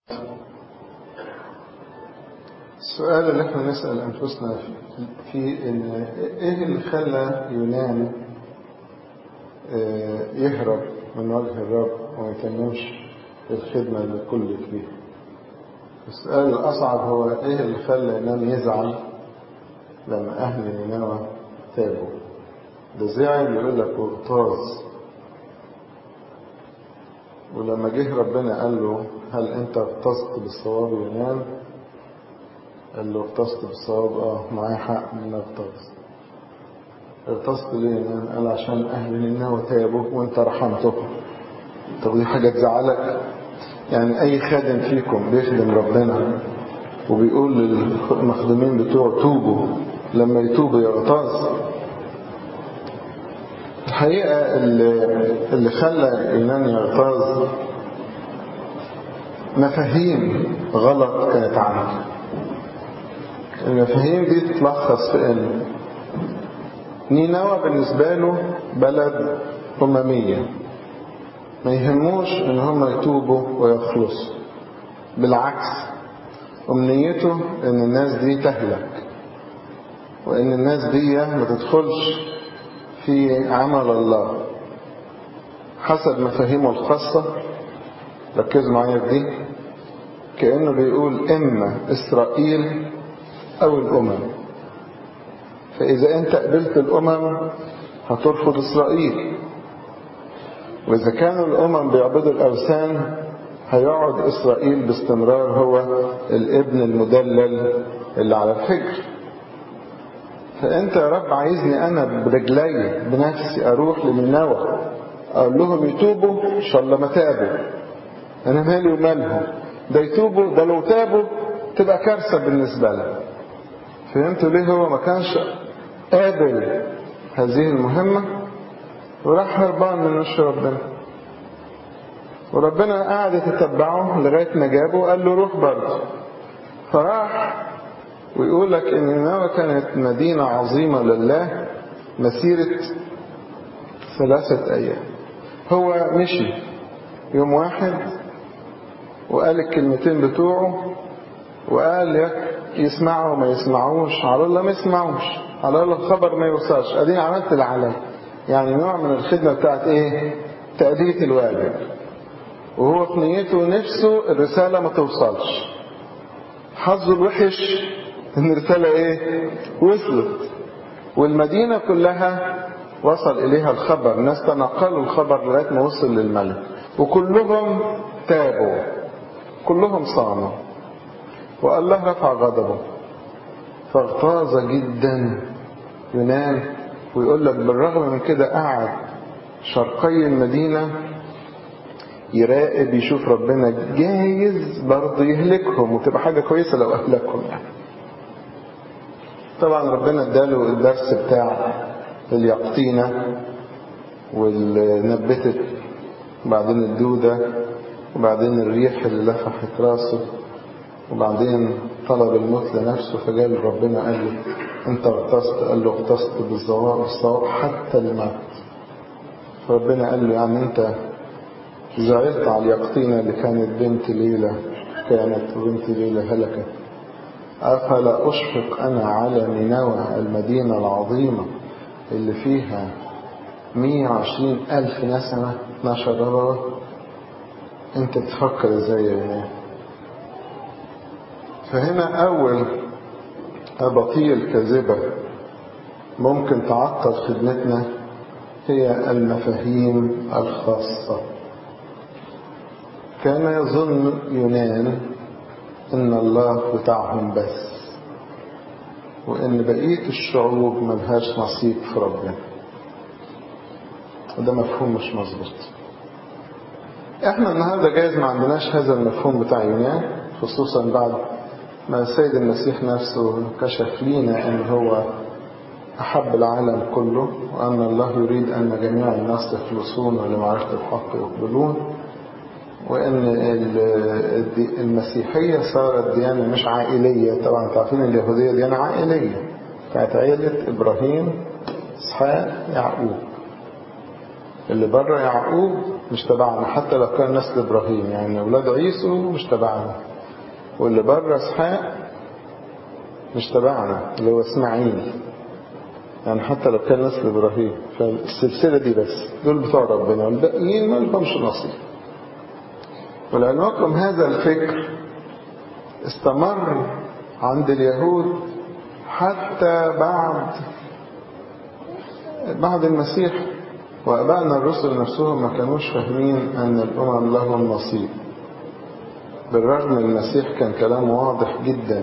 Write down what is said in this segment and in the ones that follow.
السؤال اللي احنا نسأل أنفسنا فيه إن إيه اللي خلى يونان يهرب من وجه الرب وما يتممش الخدمة اللي كلك بيها السؤال الأصعب هو إيه اللي خلى يونان يزعل لما أهل نينوى تابوا ده زعل يقول لك واغتاظ ولما جه ربنا قال له هل أنت اغتصت بالصواب يونان قال له اغتصت بالصواب اه معايا حق ان اغتص اغتصت ليه يونان قال عشان اهل نينوى تابوا وانت رحمتهم طب دي حاجة تزعلك يعني اي خادم فيكم بيخدم ربنا وبيقول للمخدومين بتوعه توبوا لما يتوبوا يغتاظ الحقيقة اللي, اللي خلى يونان يغتاظ مفاهيم غلط كانت عنه المفاهيم دي تتلخص في ان نينوى بالنسبة له بلد أممية ما يهموش ان هم يتوبوا ويخلصوا بالعكس أمنيته ان الناس دي تهلك وان الناس دي ما تدخلش في عمل الله حسب مفاهيمه الخاصة ركزوا معايا في دي كأنه بيقول إما إسرائيل أو الأمم فإذا أنت قبلت الأمم هترفض إسرائيل وإذا كانوا الأمم بيعبدوا الأوثان هيقعد إسرائيل باستمرار هو الابن المدلل اللي على الحجر فأنت يا رب عايزني أنا برجلي بنفسي أروح لنينوى أقول لهم يتوبوا إن شاء الله ما تابوا أنا مالي ومالهم ده يتوبوا ده لو تابوا تبقى كارثة بالنسبة لهم فهمتوا ليه هو ما كانش قابل هذه المهمة وراح هربان من وش ربنا وربنا قعد يتتبعه لغاية ما جابه وقال له روح برضه فراح ويقول لك ان نينوى كانت مدينة عظيمة لله مسيرة ثلاثة ايام هو مشي يوم واحد وقال الكلمتين بتوعه وقال يسمعوا ما يسمعوش على الله ما يسمعوش على الله الخبر ما يوصلش اديني عملت اللي عليا يعني نوع من الخدمة بتاعت ايه تأدية الواجب وهو في نيته نفسه الرسالة ما توصلش حظه الوحش ان الرسالة ايه وصلت والمدينة كلها وصل اليها الخبر الناس تنقلوا الخبر لغاية ما وصل للملك وكلهم تابوا كلهم صاموا والله رفع غضبه فاغتاظ جدا يونان ويقول لك بالرغم من كده قعد شرقي المدينة يراقب يشوف ربنا جايز برضه يهلكهم وتبقى حاجة كويسة لو أهلكهم يعني طبعا ربنا اداله الدرس بتاع اليقطينة والنبتت وبعدين الدودة وبعدين الريح اللي لفحت راسه وبعدين طلب الموت لنفسه فجاء ربنا قال له انت اغتصت قال له اغتصت بالصواب الصواب حتى الموت فربنا قال له يعني انت زعلت على اليقطينة اللي كانت بنت ليلى كانت وبنت ليلى هلكت أفلا أشفق أنا على نينوى المدينة العظيمة اللي فيها 120 ألف نسمة 12 ربوة أنت تفكر إزاي يا فهنا أول أباطيل كاذبة ممكن تعطل خدمتنا هي المفاهيم الخاصة كان يظن يونان ان الله بتاعهم بس وان بقية الشعوب ملهاش نصيب في ربنا وده مفهوم مش مظبوط احنا النهاردة جايز ما عندناش هذا المفهوم بتاع يونان خصوصا بعد ما السيد المسيح نفسه كشف لينا ان هو أحب العالم كله وأن الله يريد أن جميع الناس يخلصون ولمعرفة الحق يقبلون وأن المسيحية صارت ديانة مش عائلية طبعا تعرفين اليهودية ديانة عائلية كانت عائلة إبراهيم إسحاق يعقوب اللي بره يعقوب مش تبعنا حتى لو كان نسل إبراهيم يعني أولاد عيسو مش تبعنا واللي بره إسحاق مش تبعنا اللي هو إسماعيل يعني حتى لو كان نسل إبراهيم فالسلسلة دي بس دول بتوع ربنا والباقيين ما لهمش نصيب ولعلمكم هذا الفكر استمر عند اليهود حتى بعد بعد المسيح وأبائنا الرسل نفسهم ما كانوش فاهمين أن الأمم لهم نصيب بالرغم المسيح كان كلامه واضح جدا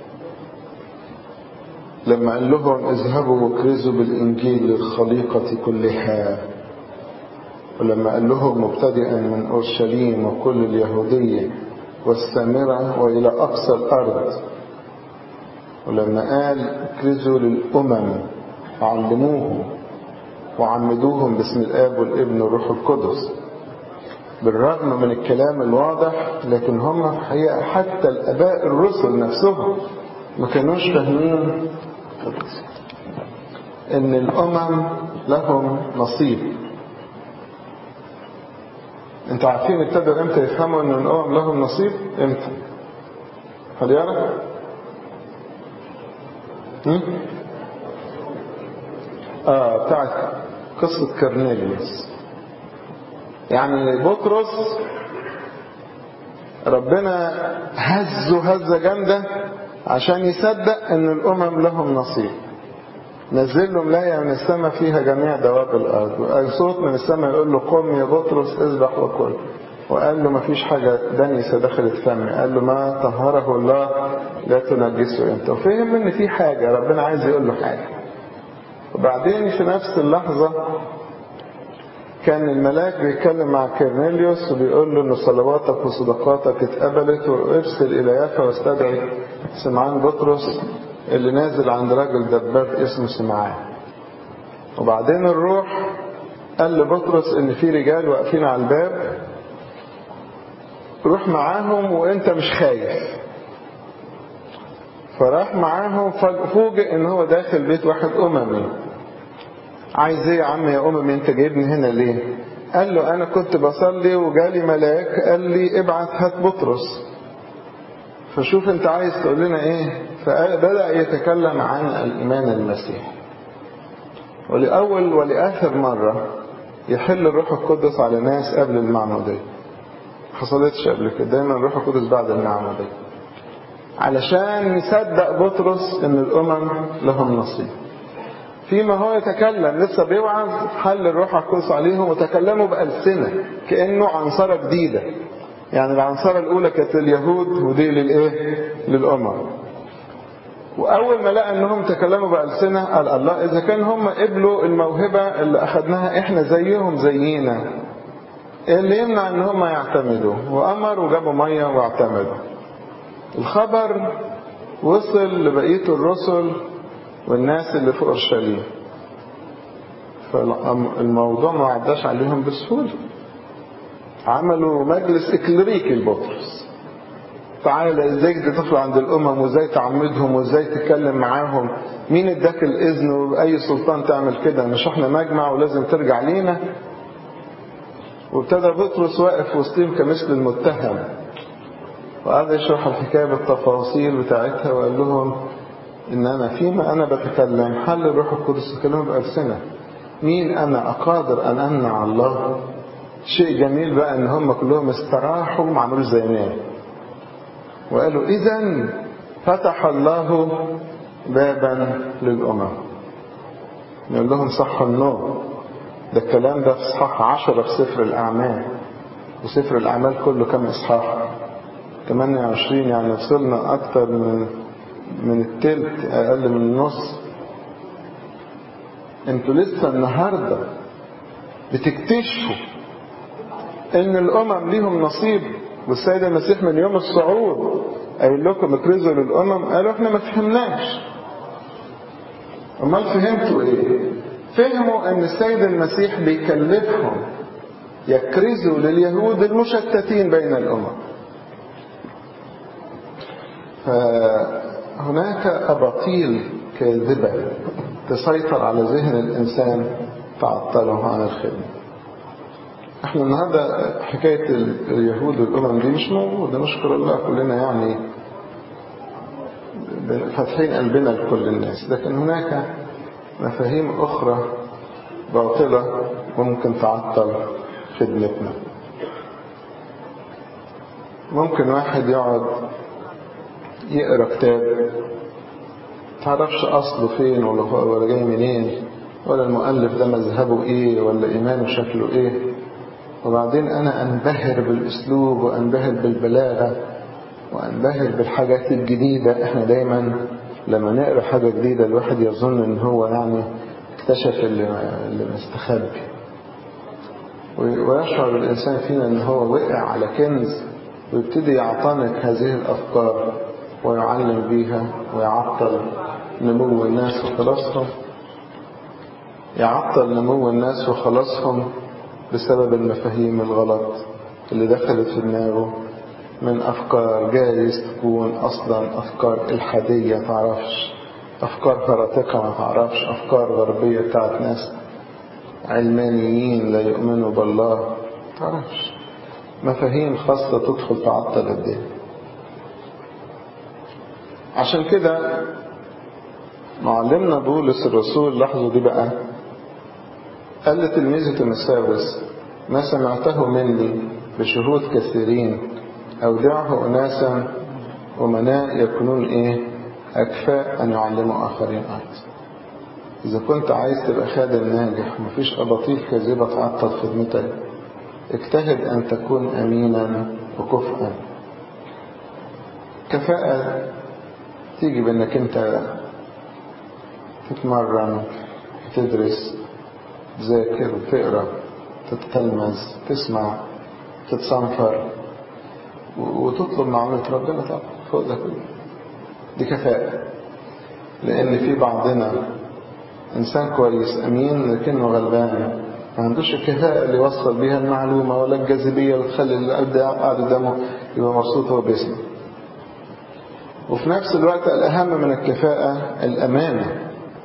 لما قال لهم اذهبوا واكرزوا بالإنجيل للخليقة كلها ولما قال لهم مبتدئا من أورشليم وكل اليهودية والسامرة وإلى أقصى الأرض ولما قال اكرزوا للأمم وعلموهم وعمدوهم باسم الآب والابن والروح القدس بالرغم من الكلام الواضح لكن هم في الحقيقة حتى الآباء الرسل نفسهم ما كانوش فاهمين ان الأمم لهم نصيب انتوا عارفين ابتدوا امتى يفهموا ان الأمم لهم نصيب امتى هل يعرف اه بتاعت قصة كرنيليوس يعني بطرس ربنا هزه هزة جامدة عشان يصدق ان الامم لهم نصيب نزل له ملاية من السماء فيها جميع دواب الارض وقال صوت من السماء يقول له قم يا بطرس اذبح وكل وقال له ما فيش حاجة دنيسة دخلت فمي قال له ما طهره الله لا تنجسه انت وفهم ان في حاجة ربنا عايز يقول له حاجة وبعدين في نفس اللحظة كان الملاك بيتكلم مع كرنيليوس وبيقول له ان صلواتك وصدقاتك اتقبلت وارسل الى يافا واستدعي سمعان بطرس اللي نازل عند راجل دباب اسمه سمعان وبعدين الروح قال لبطرس ان في رجال واقفين على الباب روح معاهم وانت مش خايف فراح معاهم فوجئ ان هو داخل بيت واحد اممي عايز ايه يا عم يا اممي انت جايبني هنا ليه قال له انا كنت بصلي وجالي ملاك قال لي ابعت هات بطرس فشوف انت عايز تقول لنا ايه فبدأ يتكلم عن الايمان المسيحي ولأول ولآخر مرة يحل الروح القدس على ناس قبل المعمودية حصلتش قبل كده دايما الروح القدس بعد المعمودية علشان يصدق بطرس ان الامم لهم نصيب فيما هو يتكلم لسه بيوعظ حل الروح القدس عليهم وتكلموا بألسنة كأنه عنصرة جديدة يعني العنصرة الأولى كانت لليهود ودي للإيه؟ للأمم وأول ما لقى أنهم تكلموا بألسنة قال الله إذا كان هم قبلوا الموهبة اللي أخذناها إحنا زيهم زينا اللي يمنع أن هم يعتمدوا وأمر وجابوا مية واعتمدوا الخبر وصل لبقية الرسل والناس اللي في أورشليم فالموضوع ما عداش عليهم بسهولة عملوا مجلس إكليريكي لبطرس تعالى ازاي تدخلوا عند الامم وازاي تعمدهم وازاي تتكلم معاهم مين اداك الاذن واي سلطان تعمل كده مش احنا مجمع ولازم ترجع لينا وابتدى بطرس واقف وسطهم كمثل المتهم وقعد يشرح الحكايه بالتفاصيل بتاعتها وقال لهم ان انا فيما انا بتكلم حل الروح القدس تكلموا بألسنة مين انا اقادر ان امنع الله شيء جميل بقى ان هم كلهم استراحوا ما عملوش زي نام وقالوا اذا فتح الله بابا للامم نقول لهم صح النور ده الكلام ده في اصحاح عشرة في سفر الاعمال وسفر الاعمال كله كم اصحاح 28 يعني وصلنا اكتر من من التلت اقل من النص انتوا لسه النهاردة بتكتشفوا ان الامم ليهم نصيب والسيد المسيح من يوم الصعود قايل لكم اكرزوا للامم قالوا احنا ما فهمناش امال فهمتوا ايه فهموا ان السيد المسيح بيكلفهم يكرزوا لليهود المشتتين بين الامم فهناك أباطيل كاذبة تسيطر على ذهن الإنسان تعطله عن الخدمة احنا النهاردة حكاية اليهود والأمم دي مش موجودة نشكر الله كلنا يعني فاتحين قلبنا لكل الناس لكن هناك مفاهيم أخرى باطلة ممكن تعطل خدمتنا ممكن واحد يقعد يقرأ كتاب تعرفش أصله فين ولا, ولا جاي منين ولا المؤلف ده مذهبه ايه ولا ايمانه شكله ايه وبعدين انا انبهر بالاسلوب وانبهر بالبلاغة وانبهر بالحاجات الجديدة احنا دايما لما نقرأ حاجة جديدة الواحد يظن ان هو يعني اكتشف اللي, اللي مستخبي ويشعر الانسان فينا ان هو وقع على كنز ويبتدي يعتنق هذه الافكار ويعلم بيها ويعطل نمو الناس وخلاصهم يعطل نمو الناس وخلاصهم بسبب المفاهيم الغلط اللي دخلت في دماغه من أفكار جايز تكون أصلا أفكار إلحادية تعرفش أفكار هرطقة ما تعرفش أفكار غربية بتاعت ناس علمانيين لا يؤمنوا بالله تعرفش مفاهيم خاصة تدخل تعطل الدين عشان كده معلمنا بولس الرسول لاحظوا دي بقى قال لتلميذه تيموثاوس ما سمعته مني بشهود كثيرين أودعه أناسا أمناء يكونون إيه أكفاء أن يعلموا آخرين أيضا إذا كنت عايز تبقى خادم ناجح ومفيش أباطيل كاذبة تعطل خدمتك اجتهد أن تكون أمينا وكفءا كفاءة تيجي بأنك أنت تتمرن تدرس تذاكر تقرا تتلمذ تسمع تتصنفر وتطلب معونة ربنا طبعا فوق ده كله دي كفاءة لأن في بعضنا إنسان كويس أمين لكنه غلبان ما عندوش الكفاءة اللي يوصل بيها المعلومة ولا الجاذبية اللي تخلي اللي قاعد قدامه يبقى مبسوط وهو بيسمع وفي نفس الوقت الأهم من الكفاءة الأمانة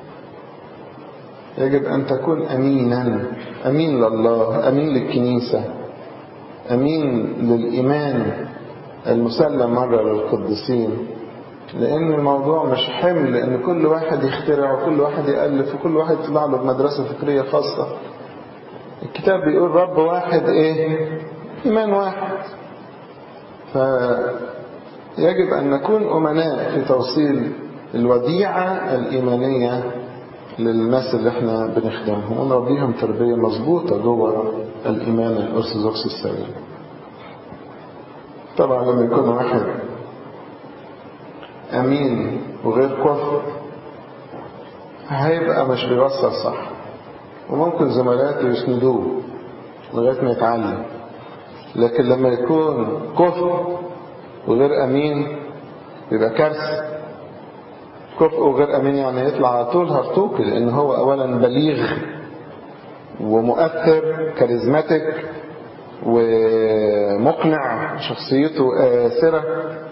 يجب أن تكون أمينا أمين لله أمين للكنيسة أمين للإيمان المسلم مرة للقديسين لأن الموضوع مش حمل لأن كل واحد يخترع وكل واحد يألف وكل واحد يطلع له بمدرسة فكرية خاصة الكتاب بيقول رب واحد إيه إيمان واحد فيجب أن نكون أمناء في توصيل الوديعة الإيمانية للناس اللي احنا بنخدمهم ونربيهم تربية مظبوطة جوه الإيمان الأرثوذكسي السليم طبعا لما يكون واحد أمين وغير كفر هيبقى مش بيوصل صح وممكن زملاته يسندوه لغاية ما يتعلم لكن لما يكون كفر وغير أمين يبقى كارثة كفء وغير أمين يعني يطلع على طول هرطوكي لأن هو أولا بليغ ومؤثر كاريزماتيك ومقنع شخصيته آثرة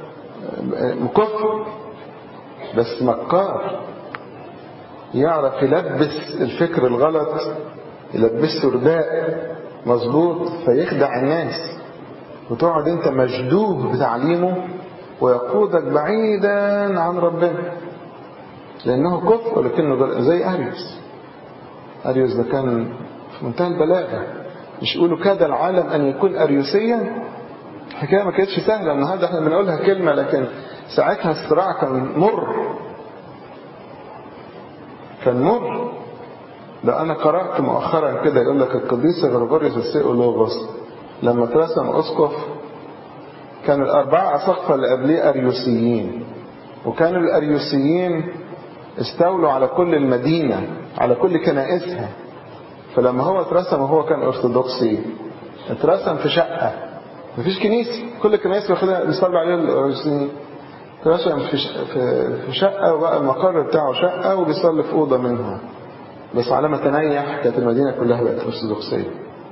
كفء بس مكار يعرف يلبس الفكر الغلط يلبسه رداء مظبوط فيخدع الناس وتقعد انت مشدوه بتعليمه ويقودك بعيدا عن ربنا لأنه كفء ولكنه زي أريوس أريوس ده كان في منتهى البلاغة مش يقولوا كاد العالم أن يكون أريوسيا الحكاية ما كانتش سهلة النهاردة احنا بنقولها كلمة لكن ساعتها الصراع كان مر كان مر ده أنا قرأت مؤخرا كده يقول لك القديس غرغوريوس السيئولوغوس لما اترسم أسقف كان الأربعة أساقفة اللي قبليه أريوسيين وكانوا الأريوسيين استولوا على كل المدينة على كل كنائسها فلما هو اترسم وهو كان أرثوذكسي اترسم في شقة مفيش كنيسة كل الكنائس واخدها بيصلوا عليها الأرثوذكسيين اترسم في في شقة وبقى المقر بتاعه شقة وبيصلي في أوضة منها بس على ما تنيح كانت المدينة كلها بقت أرثوذكسية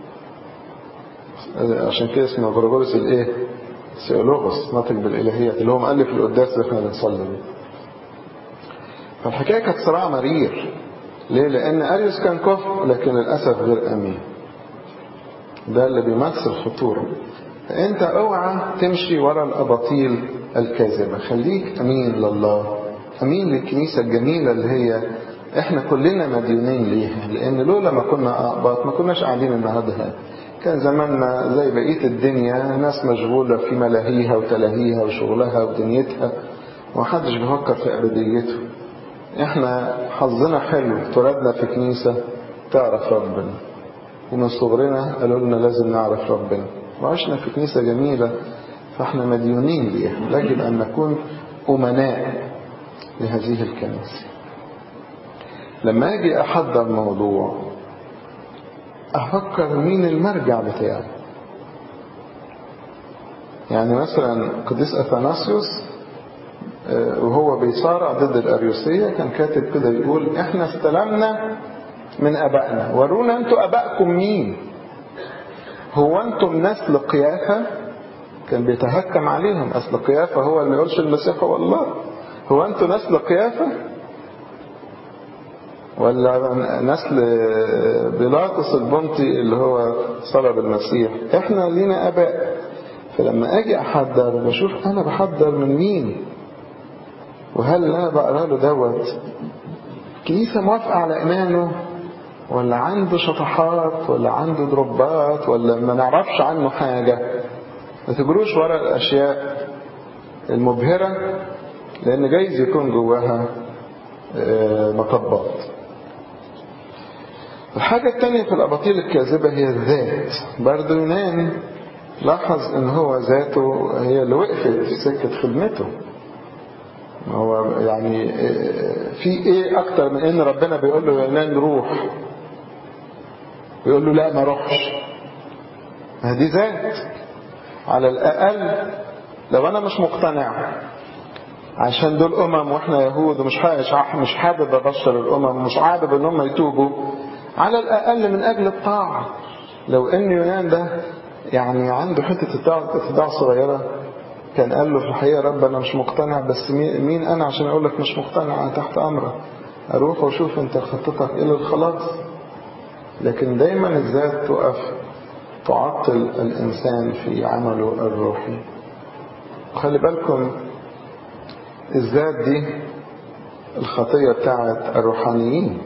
عشان كده اسمه غرغورس الايه؟ سيولوغوس ناطق بالإلهيات اللي هو مؤلف القداس اللي احنا بنصلي بيه فالحكاية كانت صراع مرير ليه؟ لأن أريوس كان كفر لكن للأسف غير أمين ده اللي بيمثل خطورة فأنت اوعى تمشي ورا الأباطيل الكاذبة خليك أمين لله أمين للكنيسة الجميلة اللي هي احنا كلنا مديونين ليها لأن لولا ما كنا أقباط ما كناش قاعدين النهارده هنا كان زماننا زي بقية الدنيا ناس مشغولة في ملاهيها وتلاهيها وشغلها ودنيتها ومحدش بيفكر في أبديته احنا حظنا حلو اتولدنا في كنيسة تعرف ربنا ومن صغرنا قالوا لنا لازم نعرف ربنا وعشنا في كنيسة جميلة فاحنا مديونين ليها يجب أن نكون أمناء لهذه الكنيسة لما أجي أحضر موضوع أفكر مين المرجع بتاعي يعني مثلا قديس أثناسيوس وهو بيصارع ضد الأريوسية كان كاتب كده يقول احنا استلمنا من أبائنا ورونا انتوا أبائكم مين هو انتم نسل قيافة كان بيتهكم عليهم أصل قيافة هو اللي يقولش المسيح هو الله هو انتوا نسل قيافة ولا نسل بيلاطس البنطي اللي هو صلب المسيح احنا لينا اباء فلما اجي احضر بشوف انا بحضر من مين وهل انا بقرا له دوت كنيسة موافقة على ايمانه ولا عنده شطحات ولا عنده ضربات ولا ما نعرفش عنه حاجة ما تجروش ورا الاشياء المبهرة لان جايز يكون جواها مطبات الحاجة التانية في الأباطيل الكاذبة هي الذات برضه يونان لاحظ ان هو ذاته هي اللي وقفت في سكة خدمته هو يعني في ايه اكتر من ان ربنا بيقول له يونان روح ويقول له لا ما روحش هذه ذات على الاقل لو انا مش مقتنع عشان دول امم واحنا يهود ومش مش حابب ابشر الامم ومش حابب ان هم يتوبوا على الأقل من أجل الطاعة لو أن يونان ده يعني عنده حتة اتباع صغيرة كان قال له في الحقيقة رب أنا مش مقتنع بس مين أنا عشان أقول لك مش مقتنع أنا تحت أمرك أروح وأشوف أنت خطتك إيه للخلاص لكن دايما الذات تقف تعطل الإنسان في عمله الروحي خلي بالكم الذات دي الخطية بتاعت الروحانيين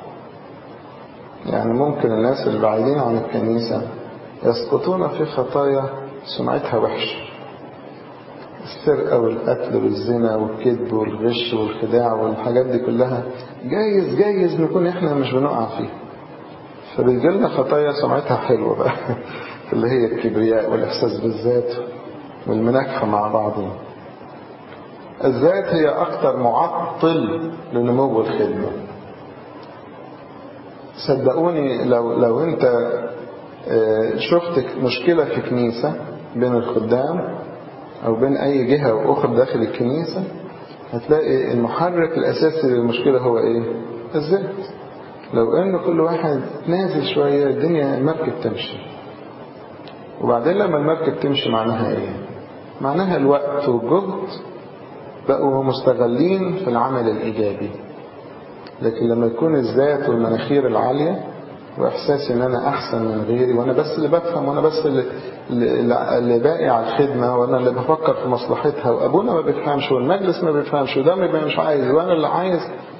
يعني ممكن الناس اللي بعيدين عن الكنيسة يسقطون في خطايا سمعتها وحشة السرقة والقتل والزنا والكذب والغش والخداع والحاجات دي كلها جايز جايز نكون احنا مش بنقع فيها فبيجيلنا خطايا سمعتها حلوة بقى اللي هي الكبرياء والإحساس بالذات والمناكفة مع بعضهم الذات هي أكثر معطل لنمو الخدمة صدقوني لو لو انت شفت مشكلة في كنيسة بين الخدام او بين اي جهة اخرى داخل الكنيسة هتلاقي المحرك الاساسي للمشكلة هو ايه الذات لو ان كل واحد نازل شوية الدنيا المركب تمشي وبعدين لما المركب تمشي معناها ايه معناها الوقت والجهد بقوا مستغلين في العمل الايجابي لكن لما يكون الذات والمناخير العالية وإحساسي إن أنا أحسن من غيري وأنا بس اللي بفهم وأنا بس اللي, اللي باقي على الخدمة وأنا اللي بفكر في مصلحتها وأبونا ما بيفهمش والمجلس ما بيفهمش وده ما مش عايز وأنا اللي عايز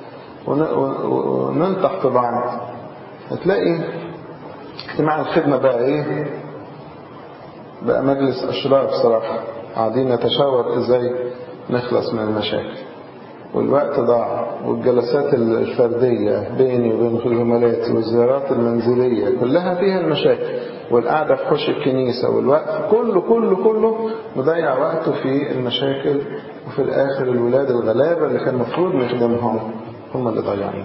وننطح في بعض هتلاقي اجتماع الخدمة بقى إيه بقى مجلس أشرار صراحة قاعدين نتشاور إزاي نخلص من المشاكل والوقت ضاع والجلسات الفردية بيني وبين زملاتي والزيارات المنزلية كلها فيها المشاكل والقعدة في حوش الكنيسة والوقت كله كله كله مضيع وقته في المشاكل وفي الآخر الولاد الغلابة اللي كان المفروض نخدمهم هم اللي ضيعين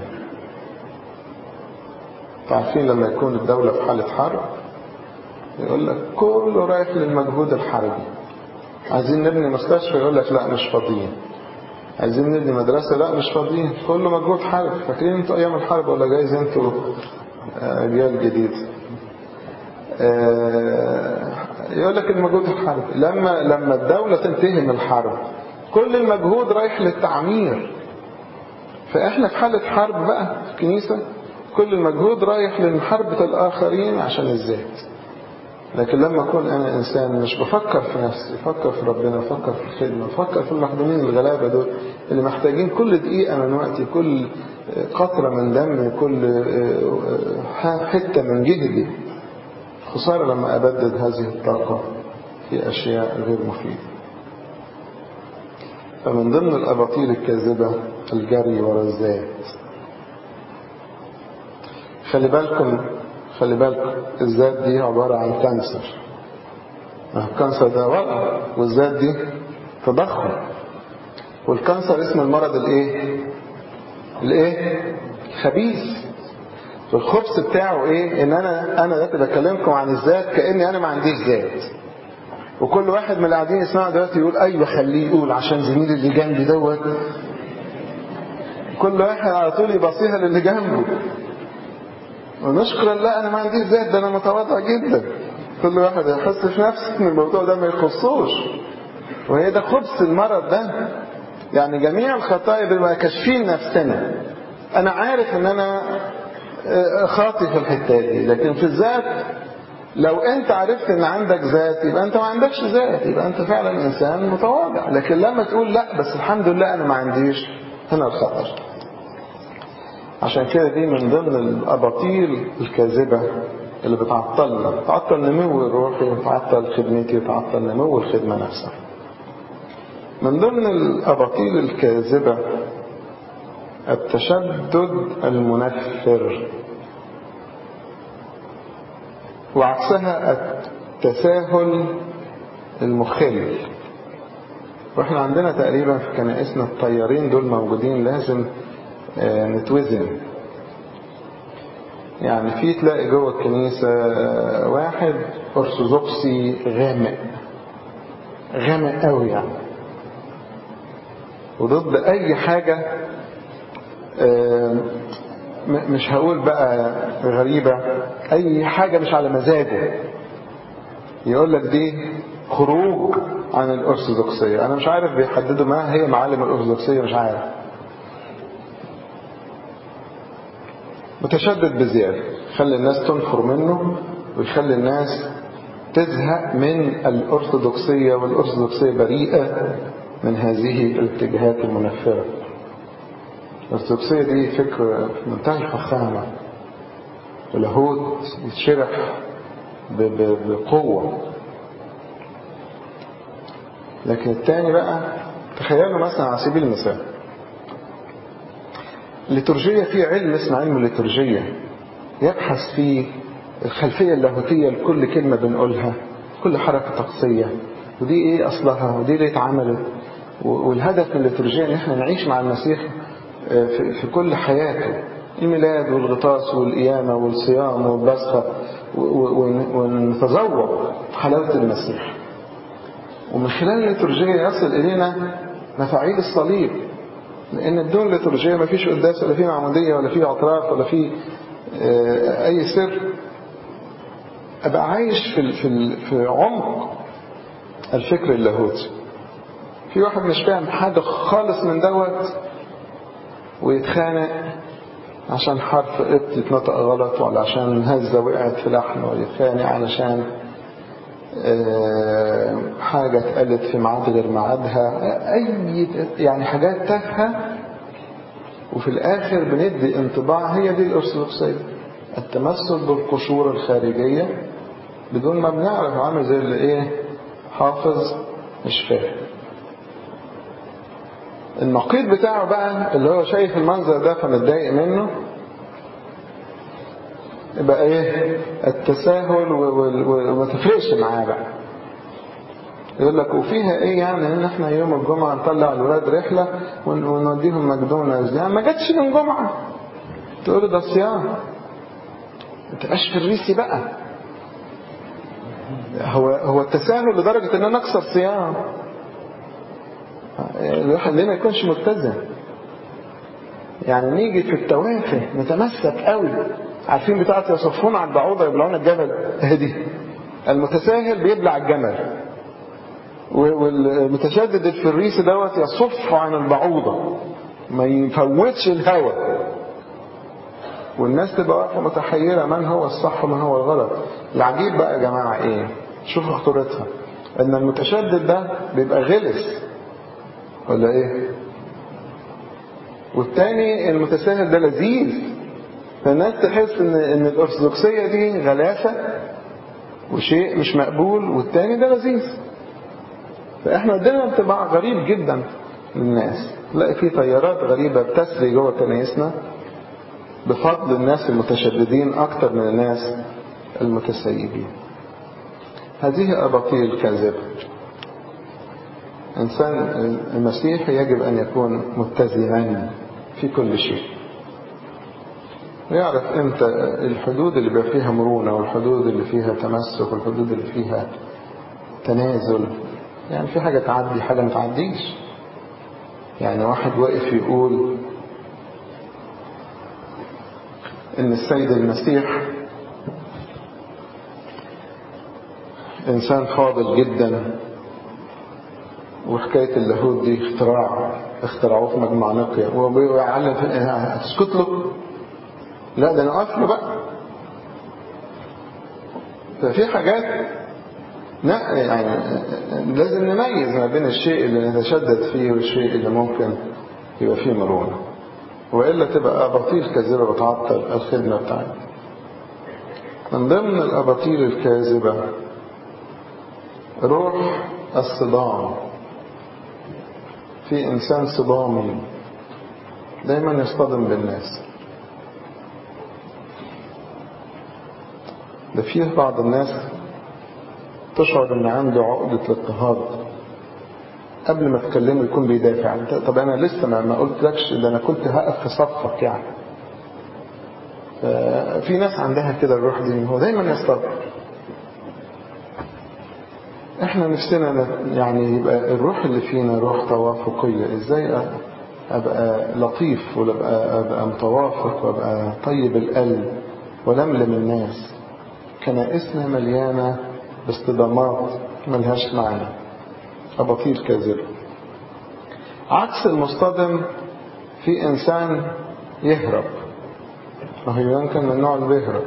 عارفين لما يكون الدولة في حالة حرب يقول لك كله رايح للمجهود الحربي عايزين نبني مستشفى يقول لك لا مش فاضيين عايزين نبني مدرسة لا مش فاضيين كله مجهود حرب فاكرين انتوا ايام الحرب ولا جايز انتوا اجيال جديد يقول لك المجهود الحرب لما لما الدولة تنتهي من الحرب كل المجهود رايح للتعمير فاحنا في حالة حرب بقى في الكنيسة كل المجهود رايح لمحاربة الآخرين عشان الذات لكن لما أكون أنا إنسان مش بفكر في نفسي بفكر في ربنا بفكر في الخدمة بفكر في المخدومين الغلابة دول اللي محتاجين كل دقيقة من وقتي كل قطرة من دمي كل حتة من جهدي خسارة لما أبدد هذه الطاقة في أشياء غير مفيدة فمن ضمن الأباطيل الكاذبة الجري ورا الذات خلي بالكم خلي بالكم الذات دي عبارة عن كانسر الكانسر ده وضع والذات دي تضخم والكانسر اسم المرض الايه الايه خبيث الخبث بتاعه ايه ان انا انا دلوقتي بكلمكم عن الذات كاني انا ما عنديش ذات وكل واحد من اللي قاعدين يسمعوا دلوقتي يقول ايوه خليه يقول عشان زميلي اللي جنبي دوت كل واحد على طول يبصيها للي جنبه ونشكر الله انا ما عنديش ذات ده انا متواضع جدا كل واحد يحس في نفسه ان الموضوع ده ما يخصوش وهي ده خبث المرض ده يعني جميع الخطايا بما كاشفين نفسنا انا عارف ان انا خاطي في الحته دي لكن في الذات لو انت عرفت ان عندك ذات يبقى انت ما عندكش ذات يبقى انت فعلا انسان متواضع لكن لما تقول لا بس الحمد لله انا ما عنديش هنا الخطر عشان كده دي من ضمن الاباطيل الكاذبه اللي بتعطلنا بتعطل نمو الروحي وتعطل خدمتي وتعطل نمو الخدمه نفسها من ضمن الاباطيل الكاذبه التشدد المنفر وعكسها التساهل المخل واحنا عندنا تقريبا في كنائسنا الطيارين دول موجودين لازم نتوزن يعني في تلاقي جوه الكنيسة واحد أرثوذكسي غامق غامق قوي يعني وضد أي حاجة مش هقول بقى غريبة أي حاجة مش على مزاجه يقول لك دي خروج عن الأرثوذكسية أنا مش عارف بيحددوا ما هي معالم الأرثوذكسية مش عارف متشدد بزيادة يخلي الناس تنفر منه ويخلي الناس تزهق من الأرثوذكسية والأرثوذكسية بريئة من هذه الاتجاهات المنفرة الأرثوذكسية دي فكرة في منتهى الفخامة اللاهوت يتشرح بقوة لكن التاني بقى تخيلوا مثلا على سبيل المثال الليتورجية في علم اسمه علم الليتورجية يبحث في الخلفية اللاهوتية لكل كلمة بنقولها كل حركة طقسية ودي ايه اصلها ودي ليه اتعملت والهدف من الليتورجية ان احنا نعيش مع المسيح في كل حياته الميلاد والغطاس والقيامة والصيام والبسخة ونتذوق حلاوة المسيح ومن خلال الليتورجية يصل إلينا مفاعيل الصليب لأن بدون الليتورجية ما فيش قداس ولا في معمودية ولا في اعتراف ولا في أي سر أبقى عايش في في في عمق الفكر اللاهوتي في واحد مش فاهم حاجة خالص من دوت ويتخانق عشان حرف قط يتنطق غلط ولا عشان هزة وقعت في لحن ويتخانق علشان حاجة اتقالت في ميعاد غير ميعادها أي يعني حاجات تافهة وفي الآخر بندي انطباع هي دي الأرثوذكسية التمسك بالقشور الخارجية بدون ما بنعرف عامل زي اللي إيه حافظ مش فاهم النقيض بتاعه بقى اللي هو شايف المنظر ده فمتضايق منه يبقى ايه التساهل وما تفرقش معاه بقى يقول لك وفيها ايه يعني ان احنا يوم الجمعة نطلع الولاد رحلة ونوديهم ماكدونالدز يعني ما جاتش من جمعة تقول له ده صيام ما تبقاش في الريسي بقى هو هو التساهل لدرجة ان انا اكسر صيام الواحد ليه ما يكونش ملتزم يعني نيجي في التوافه نتمسك قوي عارفين بتاعة يصفون على البعوضة يبلعون الجبل هدي المتساهل بيبلع الجمل والمتشدد الفريسي دوت يصف عن البعوضة ما يفوتش الهوى والناس تبقى واقفة متحيرة من هو الصح ومن هو الغلط العجيب بقى يا جماعة ايه شوفوا خطورتها ان المتشدد ده بيبقى غلس ولا ايه والتاني المتساهل ده لذيذ فالناس تحس ان ان الارثوذكسيه دي غلاسه وشيء مش مقبول والتاني ده لذيذ فاحنا الدنيا بتبقى غريب جدا للناس تلاقي في تيارات غريبه بتسري جوه كنايسنا بفضل الناس المتشددين اكتر من الناس المتسيبين هذه اباطيل كاذبه انسان المسيح يجب ان يكون متزنا في كل شيء ويعرف امتى الحدود اللي بيبقى فيها مرونة والحدود اللي فيها تمسك والحدود اللي فيها تنازل يعني في حاجة تعدي حاجة ما تعديش يعني واحد واقف يقول ان السيد المسيح انسان فاضل جدا وحكاية اللاهوت دي اختراع اخترعوه في مجمع نقيا ويعلم هتسكت له لا ده انا اقف له بقى ففي حاجات لا يعني لازم نميز ما بين الشيء اللي نتشدد فيه والشيء اللي ممكن يبقى فيه مرونة وإلا تبقى أباطيل كاذبة بتعطل الخدمة بتاعتنا من ضمن الأباطيل الكاذبة روح الصدام في إنسان صدامي دايما يصطدم بالناس ده فيه بعض الناس تشعر ان عنده عقدة الاضطهاد قبل ما تكلمه يكون بيدافع طب انا لسه ما, ما قلتلكش ده انا كنت هقف في صفك يعني في ناس عندها كده الروح دي هو دايما يصطدم احنا نفسنا يعني يبقى الروح اللي فينا روح توافقية ازاي ابقى لطيف وابقى ابقى متوافق وابقى طيب القلب ولملم الناس كنائسنا مليانة باصطدامات ملهاش معنى أباطيل كاذبة عكس المصطدم في إنسان يهرب وهو يمكن من النوع اللي بيهرب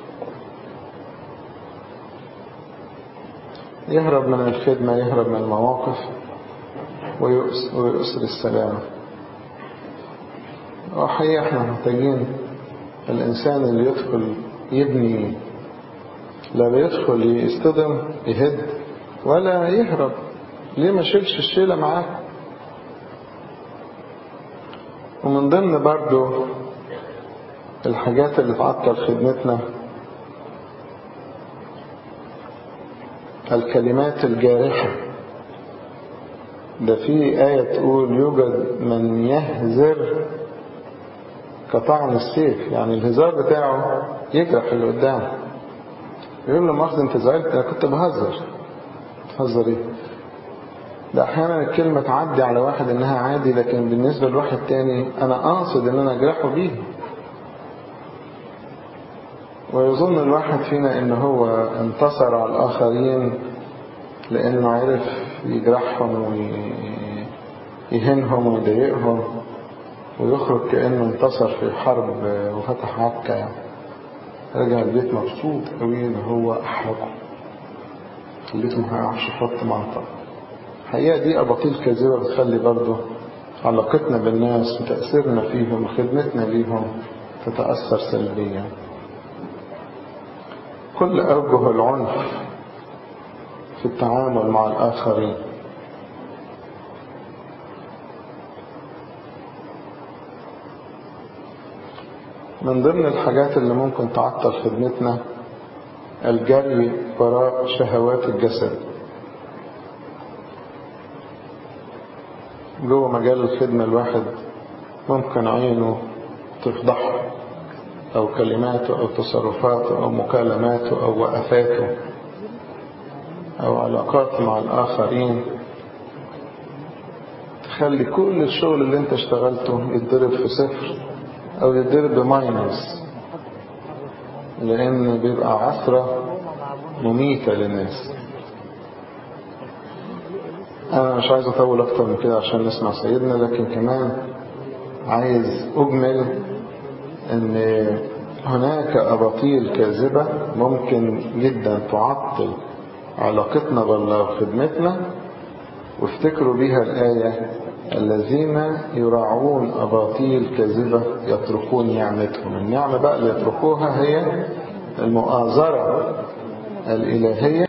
يهرب من الخدمة يهرب من المواقف ويؤسر السلام وحقيقة احنا محتاجين الإنسان اللي يدخل يبني لا بيدخل يصطدم يهد ولا يهرب ليه ما شيلش الشيلة معاه ومن ضمن برضو الحاجات اللي تعطل خدمتنا الكلمات الجارحة ده في آية تقول يوجد من يهزر كطعن السيف يعني الهزار بتاعه يجرح اللي قدامه يقول له مؤاخذة انت زعلت انا كنت بهزر تهزر ايه ده احيانا الكلمة تعدي على واحد انها عادي لكن بالنسبة لواحد تاني انا قاصد ان انا اجرحه بيه ويظن الواحد فينا ان هو انتصر على الاخرين لانه عرف يجرحهم ويهنهم ويضايقهم ويخرج كأنه انتصر في حرب وفتح عكا يعني. رجع البيت مبسوط قوي ان هو احرقه خليته ما يعرفش يحط منطق الحقيقة دي أباطيل كاذبة بتخلي برضه علاقتنا بالناس وتأثيرنا فيهم وخدمتنا ليهم تتأثر سلبيا كل أوجه العنف في التعامل مع الآخرين من ضمن الحاجات اللي ممكن تعطل خدمتنا الجري وراء شهوات الجسد جوه مجال الخدمة الواحد ممكن عينه تفضحه أو كلماته أو تصرفاته أو مكالماته أو وقفاته أو علاقاته مع الآخرين تخلي كل الشغل اللي انت اشتغلته يتضرب في صفر أو يتضرب بماينس لأن بيبقى عثرة مميتة للناس أنا مش عايز أطول أكتر من كده عشان نسمع سيدنا لكن كمان عايز أجمل أن هناك أباطيل كاذبة ممكن جدا تعطل علاقتنا بالله وخدمتنا وافتكروا بها الآية الذين يراعون أباطيل كاذبة يتركون نعمتهم النعمة بقى اللي يتركوها هي المؤازرة الإلهية